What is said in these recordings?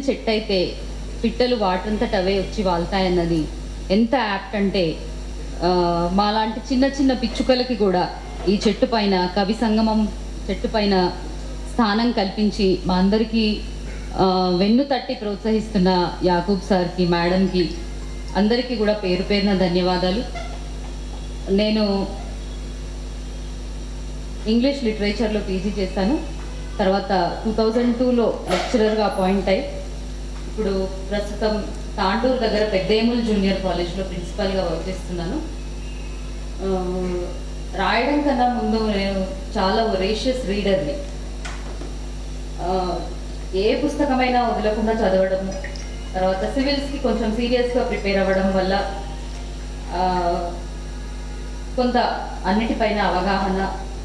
చెట్టు అయితే పిట్టలు వాటంతట అవే వచ్చి వాళ్తాయన్నది ఎంత యాప్ట్ అంటే ఆ, మాలాంటి చిన్న చిన్న పిచ్చుకలకి కూడా ఈ చెట్టు పైన కవి సంగమం చెట్టు పైన స్థానం కల్పించి మా అందరికీ ఆ, వెన్ను తట్టి ప్రోత్సహిస్తున్న యాకూబ్ సార్కి మేడంకి అందరికీ కూడా పేరు పేరున ధన్యవాదాలు నేను ఇంగ్లీష్ లిటరేచర్లో పీజీ చేశాను తర్వాత టూ థౌజండ్ టూలో లెక్చరర్గా అపాయింట్ అయ్యి ఇప్పుడు ప్రస్తుతం తాండూరు దగ్గర పెద్దేముల్ జూనియర్ కాలేజ్లో ప్రిన్సిపల్గా వర్క్ చేస్తున్నాను ఆ, రాయడం కన్నా ముందు నేను చాలా ఒరేషియస్ రీడర్ని ఏ పుస్తకమైనా వదలకుండా చదవడం తర్వాత సివిల్స్కి కొంచెం సీరియస్గా ప్రిపేర్ అవ్వడం వల్ల ఆ, కొంత అన్నిటిపైన అవగాహన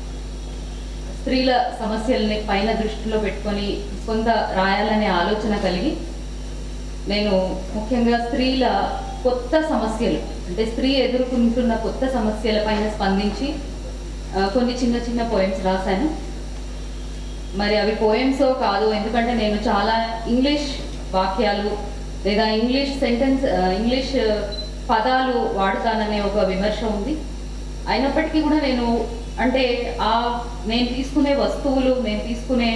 స్త్రీల సమస్యల్ని పైన దృష్టిలో పెట్టుకొని కొంత రాయాలనే ఆలోచన కలిగి నేను ముఖ్యంగా స్త్రీల కొత్త సమస్యలు అంటే స్త్రీ ఎదుర్కొంటున్న కొత్త సమస్యల పైన స్పందించి ఆ, కొన్ని చిన్న చిన్న పోయమ్స్ రాశాను మరి అవి పోయమ్సో కాదు ఎందుకంటే నేను చాలా ఇంగ్లీష్ వాక్యాలు లేదా ఇంగ్లీష్ సెంటెన్స్ ఇంగ్లీష్ పదాలు వాడుతాననే ఒక విమర్శ ఉంది అయినప్పటికీ కూడా నేను అంటే ఆ నేను తీసుకునే వస్తువులు నేను తీసుకునే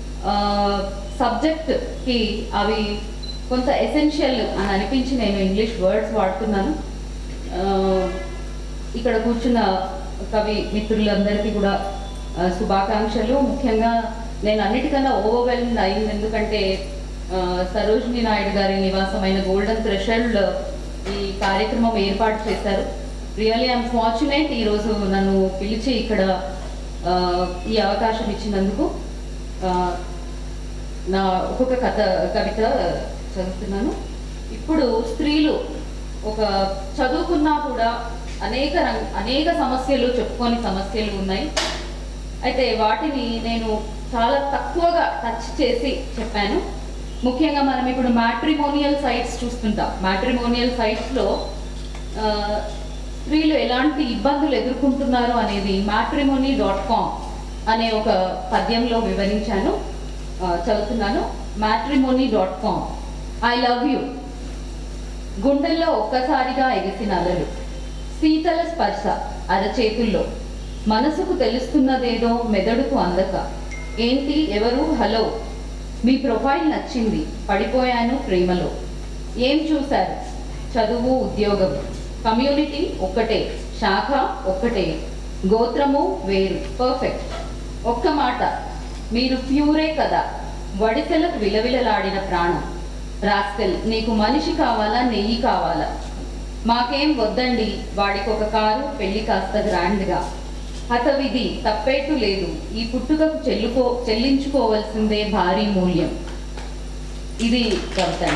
సబ్జెక్ట్కి అవి కొంత ఎసెన్షియల్ అని అనిపించి నేను ఇంగ్లీష్ వర్డ్స్ వాడుతున్నాను ఆ, ఇక్కడ కూర్చున్న కవి మిత్రులందరికీ కూడా ఆ, శుభాకాంక్షలు ముఖ్యంగా నేను అన్నిటికన్నా ఓవర్వెల్మ్ అయింది ఎందుకంటే ఆ, సరోజిని నాయుడు గారి నివాసమైన గోల్డెన్ థ్రెషల్డ్ ఈ కార్యక్రమం ఏర్పాటు చేశారు రియల్లీ ఐఎమ్ ఫార్చునేట్ ఈరోజు నన్ను పిలిచి ఇక్కడ ఆ, ఈ అవకాశం ఇచ్చినందుకు ఆ, నా ఒక్కొక్క కథ కవిత చదువుతున్నాను ఇప్పుడు స్త్రీలు ఒక చదువుకున్నా కూడా అనేక రం- అనేక సమస్యలు చెప్పుకొని సమస్యలు ఉన్నాయి అయితే వాటిని నేను చాలా తక్కువగా టచ్ చేసి చెప్పాను ముఖ్యంగా మనం ఇప్పుడు మ్యాట్రిమోనియల్ సైట్స్ చూస్తుంటాం మ్యాట్రిమోనియల్ సైట్స్లో స్త్రీలు ఎలాంటి ఇబ్బందులు ఎదుర్కొంటున్నారు అనేది మ్యాట్రిమోనీ డాట్ కామ్ అనే ఒక పద్యంలో వివరించాను ఆ, చదువుతున్నాను matrimony dot com I love you గుండెల్లో ఒక్కసారిగా ఎగిసిన అలలు శీతల స్పర్శ అరచేతుల్లో మనసుకు తెలుస్తున్నదేదో మెదడుకు అందక ఏంటి ఎవరు హలో మీ ప్రొఫైల్ నచ్చింది పడిపోయాను ప్రేమలో ఏం చూశారు చదువు ఉద్యోగం కమ్యూనిటీ ఒక్కటే శాఖ ఒక్కటే గోత్రము వేరు పర్ఫెక్ట్ ఒక్క మాట మీరు ప్యూరే కదా వడిసెలకు విలవిలలాడిన ప్రాణం రాస్కెల్ నీకు మనిషి కావాలా నెయ్యి కావాలా మాకేం వద్దండి వాడికి ఒక కారు పెళ్లి కాస్త గ్రాండ్గా హతవిధి తప్పేట్టు లేదు ఈ పుట్టుకకు చెల్లుకో చెల్లించుకోవలసిందే భారీ మూల్యం ఇది కవిత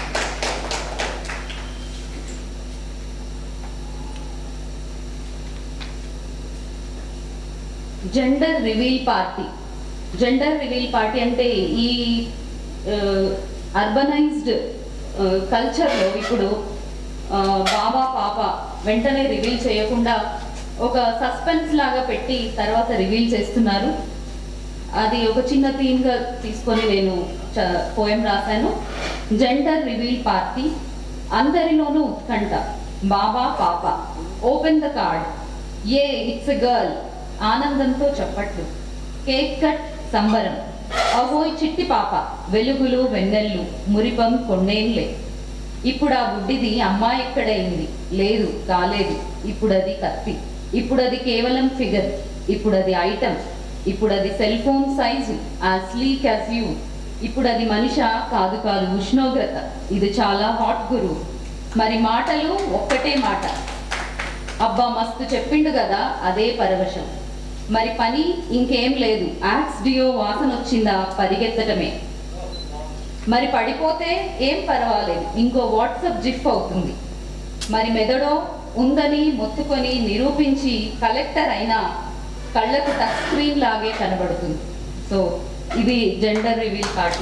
gender reveal party gender reveal party అంటే ఈ అర్బనైజ్డ్ కల్చర్లో ఇప్పుడు ఆ, బాబా పాప వెంటనే రివీల్ చేయకుండా ఒక సస్పెన్స్ లాగా పెట్టి తర్వాత రివీల్ చేస్తున్నారు అది ఒక చిన్న థీమ్గా తీసుకొని నేను పోయం రాశాను జెండర్ రివీల్ పార్టీ అందరిలోనూ ఉత్కంఠ బాబా పాప ఓపెన్ ద కార్డ్ ఏ ఇట్స్ ఎ గర్ల్ ఆనందంతో చప్పట్లు కేక్ కట్ సంబరం అహోయ్ చిట్టి పాప వెలుగులు వెన్నెల్లు మురిపం కొన్నేళ్ళే ఇప్పుడు ఆ గుడ్డిది అమ్మాయి ఎక్కడైంది లేదు కాలేదు ఇప్పుడు అది కత్తి ఇప్పుడు అది కేవలం ఫిగర్ ఇప్పుడు అది ఐటమ్ ఇప్పుడు అది cell phone size as sleek as you ఇప్పుడు అది మనిష కాదు కాదు ఉష్ణోగ్రత ఇది చాలా హాట్ గురు మరి మాటలు ఒక్కటే మాట అబ్బా మస్తు చెప్పిండు కదా అదే పరవశం మరి పని ఇంకేం లేదు యాక్స్ డియో వాసన వచ్చిందా పరిగెత్తటమే మరి పడిపోతే ఏం పర్వాలేదు ఇంకో వాట్సప్ జిఫ్ అవుతుంది మరి మెదడో ఉందని మొత్తుకొని నిరూపించి కలెక్టర్ అయినా కళ్ళకు టచ్ స్క్రీన్ లాగే కనబడుతుంది సో ఇది జెండర్ రివీల్ పార్టీ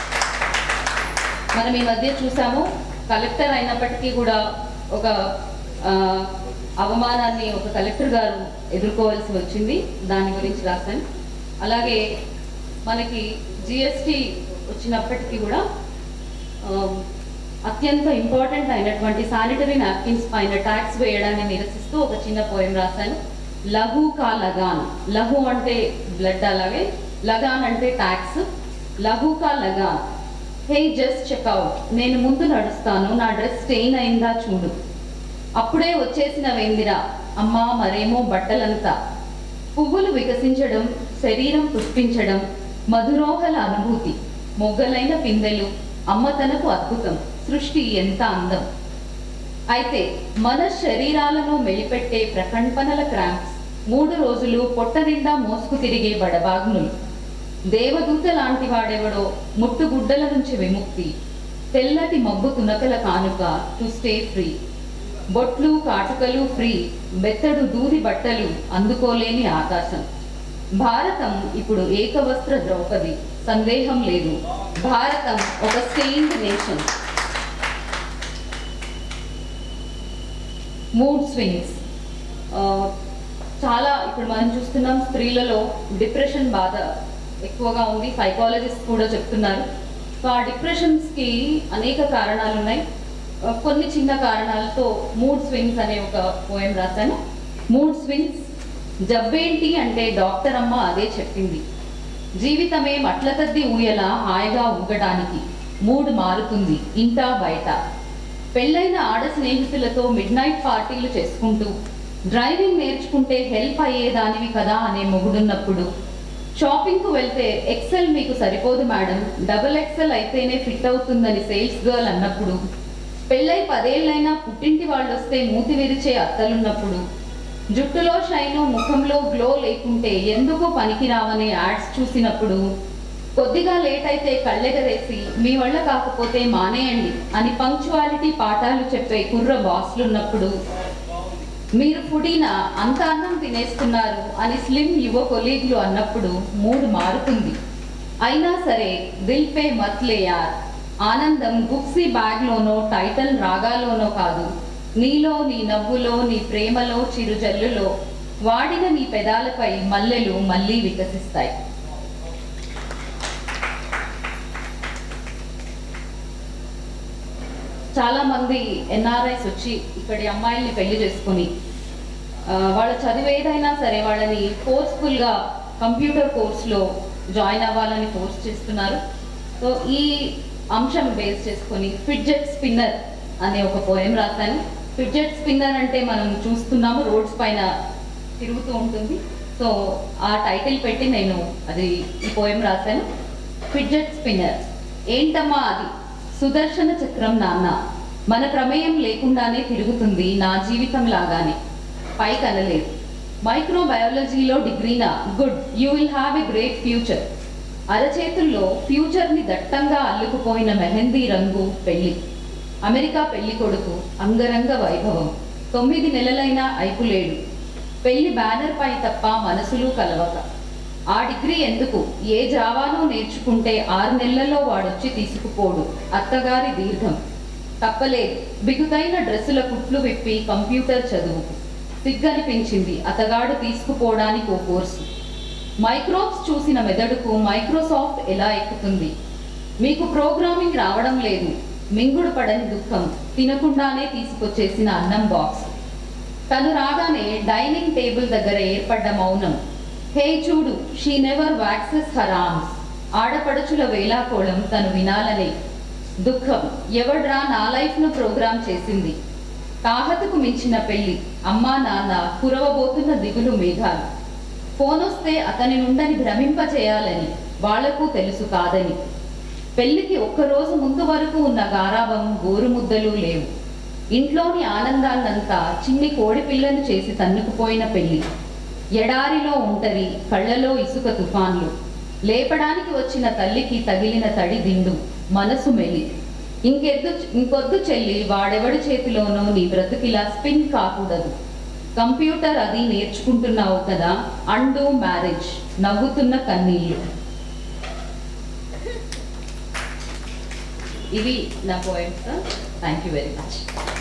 మనం ఈ మధ్య చూసాము కలెక్టర్ అయినప్పటికీ కూడా ఒక ఆ, అవమానాన్ని ఒక కలెక్టర్ గారు ఎదుర్కోవాల్సి వచ్చింది దాని గురించి రాశాను అలాగే మనకి జిఎస్టి వచ్చినప్పటికీ కూడా అత్యంత ఇంపార్టెంట్ అయినటువంటి శానిటరీ నాప్కిన్స్ పైన ట్యాక్స్ వేయడాన్ని నిరసిస్తూ ఒక చిన్న పోయం రాశాను లఘు కా లగాన్ లఘు అంటే బ్లడ్ అలాగే లగాన్ అంటే ట్యాక్స్ లఘు కా లగాన్ హే జస్ట్ చెక్అవుట్ నేను ముందు నడుస్తాను నా డ్రెస్ స్టెయిన్ అయిందా చూడు అప్పుడే వచ్చేసిన వేందిరా అమ్మా మరేమో బట్టలంతా పువ్వులు వికసించడం శరీరం పుష్పించడం మధురోహల అనుభూతి మొగ్గలైన పిందెలు అమ్మతనపు అద్భుతం సృష్టి ఎంత అందం అయితే మన శరీరాలను మెలిపెట్టే ప్రకంపనల క్రాంప్స్ మూడు రోజులు పొట్ట నిండా మోసుకు తిరిగే బడబాగ్నులు దేవదూత లాంటి వాడెవడో ముట్టుగుడ్డల నుంచి విముక్తి తెల్లటి మబ్బు తునకల కానుక టు స్టే ఫ్రీ బొట్లు కాటుకలు ఫ్రీ బెత్తడు దూది బట్టలు అందుకోలేని ఆకాశం భారతం ఇప్పుడు ఏకవస్త్ర ద్రౌపది సందేహం లేదు భారతం ఒక స్టెయిన్డ్ నేషన్ మూడ్ స్వింగ్స్ చాలా ఇప్పుడు మనం చూస్తున్నాం స్త్రీలలో డిప్రెషన్ బాధ ఎక్కువగా ఉంది సైకాలజిస్ట్ కూడా చెప్తున్నారు సో ఆ డిప్రెషన్స్కి అనేక కారణాలు ఉన్నాయి ఆ, కొన్ని చిన్న కారణాలతో మూడ్ స్వింగ్స్ అనే ఒక పోయం రాశాను మూడ్ స్వింగ్స్ జబ్బేంటి అంటే డాక్టర్ అమ్మ అదే చెప్పింది జీవితమే మట్ల తద్ది ఊయల హాయిగా ఊగడానికి మూడ్ మారుతుంది ఇంటా బయట పెళ్ళైన ఆడ స్నేహితులతో మిడ్ నైట్ పార్టీలు చేసుకుంటూ డ్రైవింగ్ నేర్చుకుంటే హెల్ప్ అయ్యేదానివి కదా అనే మొగుడున్నప్పుడు షాపింగ్కు వెళ్తే ఎక్సెల్ మీకు సరిపోదు మేడం డబుల్ ఎక్సెల్ అయితేనే ఫిట్ అవుతుందని సేల్స్ గర్ల్ అన్నప్పుడు పెళ్ళై పదేళ్ళైనా పుట్టింటి వాళ్ళు వస్తే మూతి విరిచే అత్తలున్నప్పుడు జుట్టులో షైను ముఖంలో గ్లో లేకుంటే ఎందుకు పనికిరావనే యాడ్స్ చూసినప్పుడు కొద్దిగా లేట్ అయితే కళ్ళెగరేసి మీ వల్ల కాకపోతే మానేయండి అని పంక్చువాలిటీ పాఠాలు చెప్పే కుర్ర బాస్లున్నప్పుడు మీరు ఫుడీనా అంత అన్నం తినేస్తున్నారు అని స్లిమ్ యువ కొలీగ్లు అన్నప్పుడు మూడు మారుతుంది అయినా సరే దిల్ పే మత్లే యార్ ఆనందం గుప్సీ బ్యాగ్లోనో టైటల్ రాగాలోనో కాదు నీలో నీ నవ్వులో నీ ప్రేమలో చిరుజల్లులో వాడిన నీ పెదాలపై మల్లెలు మళ్ళీ వికసిస్తాయి చాలా మంది ఎన్ఆర్ఐస్ వచ్చి ఇక్కడి అమ్మాయిల్ని పెళ్లి చేసుకొని ఆ, వాళ్ళ చదువు ఏదైనా సరే వాళ్ళని ఫోర్స్ఫుల్గా కంప్యూటర్ కోర్స్లో జాయిన్ అవ్వాలని ఫోర్స్ చేస్తున్నారు సో ఈ అంశం బేస్ చేసుకొని ఫిడ్జెట్ స్పిన్నర్ అనే ఒక పోయం రాశాను ఫిడ్జెట్ స్పిన్నర్ అంటే మనం చూస్తున్నాము రోడ్స్ పైన తిరుగుతూ ఉంటుంది సో ఆ టైటిల్ పెట్టి నేను అది ఈ పోయం రాశాను ఫిడ్జెట్ స్పిన్నర్ ఏంటమ్మా అది సుదర్శన చక్రం నాన్న మన ప్రమేయం లేకుండానే తిరుగుతుంది నా జీవితం లాగానే పైకి అనలేదు మైక్రోబయాలజీలో డిగ్రీనా good you will have a great future అరచేతుల్లో ఫ్యూచర్ని దట్టంగా అల్లుకుపోయిన మెహందీ రంగు పెళ్లి అమెరికా పెళ్లి కొడుకు అంగరంగ వైభవం తొమ్మిది నెలలైనా అయిపులేడు పెళ్లి బ్యానర్ పై తప్ప మనసులు కలవక ఆ డిగ్రీ ఎందుకు ఏ జావానో నేర్చుకుంటే ఆరు నెలల్లో వాడొచ్చి తీసుకుపోడు అత్తగారి దీర్ఘం తప్పలేదు బిగుతైన డ్రెస్సుల కుట్లు విప్పి కంప్యూటర్ చదువు సిగ్గనిపించింది అతగాడు తీసుకుపోవడానికి ఓ కోర్సు మైక్రోబ్స్ చూసిన మెదడుకు మైక్రోసాఫ్ట్ ఎలా ఎక్కుతుంది మీకు ప్రోగ్రామింగ్ రావడం లేదు మింగుడు పడని దుఃఖం తినకుండానే తీసుకొచ్చేసిన అన్నం బాక్స్ తను రాగానే డైనింగ్ టేబుల్ దగ్గర ఏర్పడ్డ మౌనం హే చూడు she never waxes her arms ఆడపడుచుల వేలాకోళం తను వినాలనే దుఃఖం ఎవడ్రా నా లైఫ్ను ప్రోగ్రామ్ చేసింది తాహతకు మించిన పెళ్లి అమ్మా నాన్న కురవబోతున్న దిగులు మేఘాలు ఫోన్ వస్తే అతని నుండని భ్రమింపచేయాలని వాళ్లకు తెలుసు కాదని పెళ్లికి ఒక్కరోజు ముందు వరకు ఉన్న గారాబం గోరుముద్దలు లేవు ఇంట్లోని ఆనందాన్నంతా చిన్ని కోడి పిల్లను చేసి తన్నుకుపోయిన పెళ్లి ఎడారిలో ఉంటరి కళ్ళలో ఇసుక తుఫాన్లు లేపడానికి వచ్చిన తల్లికి తగిలిన తడి దిండు మనసు మెలి ఇంకెద్దు ఇంకొద్దు చెల్లి వాడెవడి చేతిలోనో నీ బ్రతుకిలా స్పిన్ కాకూడదు కంప్యూటర్ అది నేర్చుకుంటున్నావు కదా అండు మ్యారేజ్ నవ్వుతున్న కన్నీళ్ళు ఇవి నా poems thank you very much